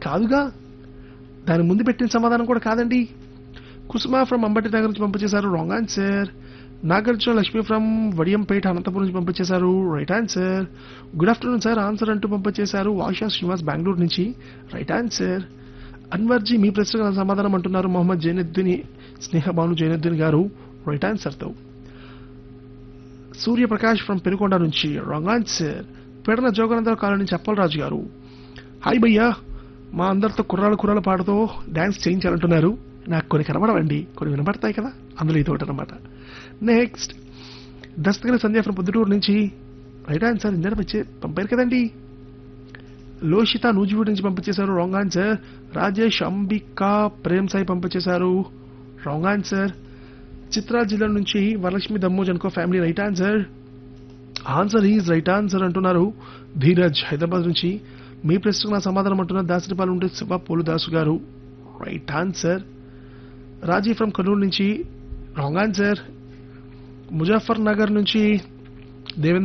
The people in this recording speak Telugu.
కాదుగా దాని ముందు పెట్టిన సమాధానం కూడా కాదండి కుసుమ ఫ్రమ్ అంబటి నగర్ నుంచి పంపించేశారు wrong answer Nagarjuna Lakshmi from Vadiyampeta Anantapur నుంచి పంపించేశారు right answer good afternoon sir answer అంటూ పంపించేశారు వాషా శ్రీనివాస్ బెంగళూరు నుంచి రైట్ ఆన్సర్ అన్వర్జీ మీ ప్రశ్నకు నా సమాధానం అంటున్నారు మొహమ్మద్ జైనుద్దీన్ స్నేహ భాను జైనుద్దీన్ గారు రైట్ ఆన్సర్తో సూర్యప్రకాష్ ఫ్రమ్ పెనుకొండ నుంచి wrong answer Pedana Joganandarao colony నుంచి అప్పలరాజు గారు హాయ్ భయ్యా మా అందరితో కుర్రాలు కుర్రాలు పాడుతూ డాన్స్ చేయించాలంటున్నారు నాకు కొన్ని కనబడవండి కొన్ని వినపడతాయి కదా అందులో ఇది ఒకటి అనమాట నెక్స్ట్ దస్తగిరి సంధ్య ఫ్రమ్ పొద్దుటూరు నుంచి రైట్ ఆన్సర్ ఇందర వచ్చే పంపారు కదండి లోషిత నూజివీడు నుంచి పంపించేశారు రాంగ్ ఆన్సర్ రాజేష్ అంబిక ప్రేమ్ సాయి పంపించేశారు రాంగ్ ఆన్సర్ చిత్రా జిల్లా నుంచి వరలక్ష్మి దమ్ము జన్కో family right answer answer is right answer అంటున్నారు ధీరజ్ హైదరాబాద్ నుంచి మీ ప్రశ్నకు నా సమాధానం అంటున్నారు దాసరిపాలు ఉంటే Shiva Poludasu garu right answer Raji from Kurnool నుంచి రాంగ్ ఆన్సర్ ముజాఫర్ నగర్ నుంచి దేవేంద్ర